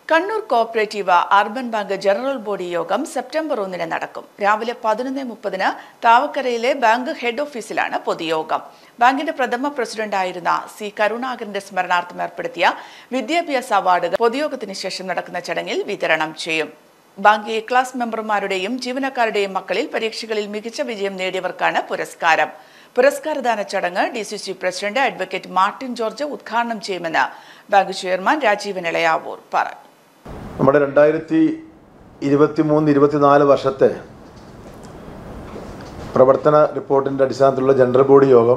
Kannur cooperative urban bank general body യോഗം September ഒന്നിന് നടക്കും രാവിലെ പതിനൊന്ന് മുപ്പതിന് താവക്കരയിലെ ബാങ്ക് ഹെഡ് ഓഫീസിലാണ് പൊതുയോഗം ബാങ്കിന്റെ പ്രഥമ പ്രസിഡന്റായിരുന്ന സി കരുണാകരന്റെ സ്മരണാർത്ഥം ഏർപ്പെടുത്തിയ വിദ്യാഭ്യാസ അവാർഡുകൾ പൊതുയോഗത്തിന് ശേഷം നടക്കുന്ന ചടങ്ങിൽ വിതരണം ചെയ്യും ബാങ്ക് എ ക്ലാസ് മെമ്പർമാരുടെയും ജീവനക്കാരുടെയും മക്കളിൽ പരീക്ഷകളിൽ മികച്ച വിജയം നേടിയവർക്കാണ് പുരസ്കാരം പുരസ്കാരദാന ചടങ്ങ് D C C president advocate Martin George ഉദ്ഘാടനം ചെയ്യുമെന്ന് ബാങ്ക് ചെയർമാൻ രാജീവൻ ഇളയാവൂർ പറഞ്ഞു നമ്മുടെ രണ്ടായിരത്തി ഇരുപത്തി മൂന്ന് ഇരുപത്തിനാല് വർഷത്തെ പ്രവർത്തന റിപ്പോർട്ടിൻ്റെ അടിസ്ഥാനത്തിലുള്ള ജനറൽ ബോഡി യോഗം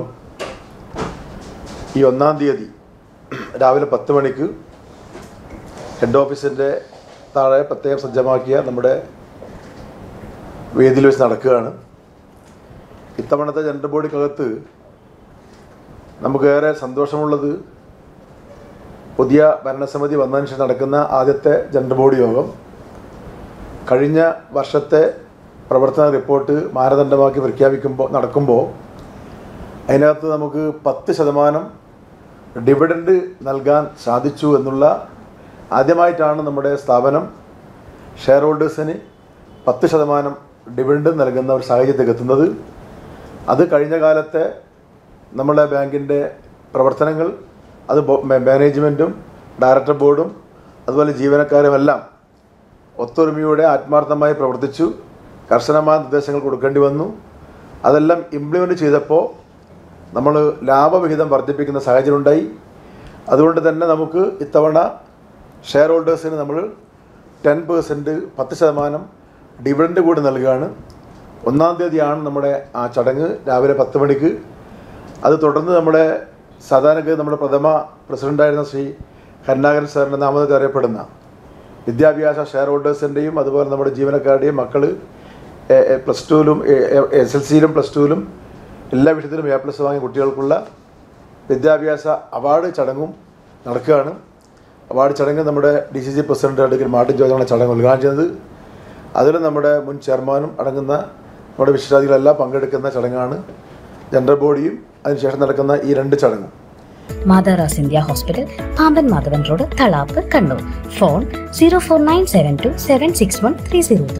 ഈ ഒന്നാം തീയതി രാവിലെ പത്ത് മണിക്ക് ഹെഡ് ഓഫീസിൻ്റെ താഴെ പ്രത്യേകം സജ്ജമാക്കിയ നമ്മുടെ വേദിയിൽ വെച്ച് നടക്കുകയാണ് ഇത്തവണത്തെ ജനറൽ ബോഡിക്കകത്ത് നമുക്കേറെ സന്തോഷമുള്ളത് പുതിയ ഭരണസമിതി വന്നതിന് ശേഷം നടക്കുന്ന ആദ്യത്തെ ജനറൽ ബോഡി യോഗം കഴിഞ്ഞ വർഷത്തെ പ്രവർത്തന റിപ്പോർട്ട് മാനദണ്ഡമാക്കി പ്രഖ്യാപിക്കുമ്പോൾ നടക്കുമ്പോൾ അതിനകത്ത് നമുക്ക് പത്ത് ശതമാനം ഡിവിഡൻഡ് നൽകാൻ സാധിച്ചു എന്നുള്ള ആദ്യമായിട്ടാണ് നമ്മുടെ സ്ഥാപനം ഷെയർ ഹോൾഡേഴ്സിന് പത്ത് ശതമാനം ഡിവിഡൻഡ് നൽകുന്ന ഒരു സാഹചര്യത്തിലേക്ക് എത്തുന്നത് അത് കഴിഞ്ഞ കാലത്തെ നമ്മുടെ ബാങ്കിൻ്റെ പ്രവർത്തനങ്ങൾ അത് ബോ- മേ- മാനേജ്മെൻറ്റും ഡയറക്ടർ ബോർഡും അതുപോലെ ജീവനക്കാരുമെല്ലാം ഒത്തൊരുമയോടെ ആത്മാർത്ഥമായി പ്രവർത്തിച്ചു കർശനമായ നിർദ്ദേശങ്ങൾ കൊടുക്കേണ്ടി വന്നു അതെല്ലാം ഇംപ്ലിമെൻറ്റ് ചെയ്തപ്പോൾ നമ്മൾ ലാഭവിഹിതം വർദ്ധിപ്പിക്കുന്ന സാഹചര്യം ഉണ്ടായി അതുകൊണ്ട് തന്നെ നമുക്ക് ഇത്തവണ ഷെയർ ഹോൾഡേഴ്സിന് നമ്മൾ ടെൻ പേഴ്സൻറ്റ് പത്ത് ശതമാനം ഡിവിഡൻഡ് കൂടി നൽകുകയാണ് ഒന്നാം തീയതിയാണ് നമ്മുടെ ആ ചടങ്ങ് രാവിലെ പത്ത് മണിക്ക് അത് തുടർന്ന് നമ്മുടെ സാധാരണ നമ്മുടെ പ്രഥമ പ്രസിഡൻ്റായിരുന്ന ശ്രീ കരുണാകരൻ സാറിൻ്റെ നാമത്തിൽ അറിയപ്പെടുന്ന വിദ്യാഭ്യാസ ഷെയർ ഹോൾഡേഴ്സിൻ്റെയും അതുപോലെ നമ്മുടെ ജീവനക്കാരുടെയും മക്കൾ പ്ലസ് ടുവിലും എസ് എൽ സിയിലും പ്ലസ് ടുവിലും എല്ലാ വിഷയത്തിലും എ പ്ലസ് വാങ്ങിയ കുട്ടികൾക്കുള്ള വിദ്യാഭ്യാസ അവാർഡ് ചടങ്ങും നടക്കുകയാണ് അവാർഡ് ചടങ്ങ് നമ്മുടെ D C C president advocate Martin ജോർജാണ് ചടങ്ങ് ഉദ്ഘാടനം ചെയ്യുന്നത് അതിൽ നമ്മുടെ മുൻ ചെയർമാനും അടങ്ങുന്ന നമ്മുടെ വിശിഷ്ടാതികളെല്ലാം പങ്കെടുക്കുന്ന ചടങ്ങാണ് ജനറൽ ബോഡിയും അതിനുശേഷം നടക്കുന്ന ഈ രണ്ട് ചടങ്ങും മാതാറാസ് India hospital Pamban Madhavan road Thalap Kannur phone zero four nine seven two seven six one three zero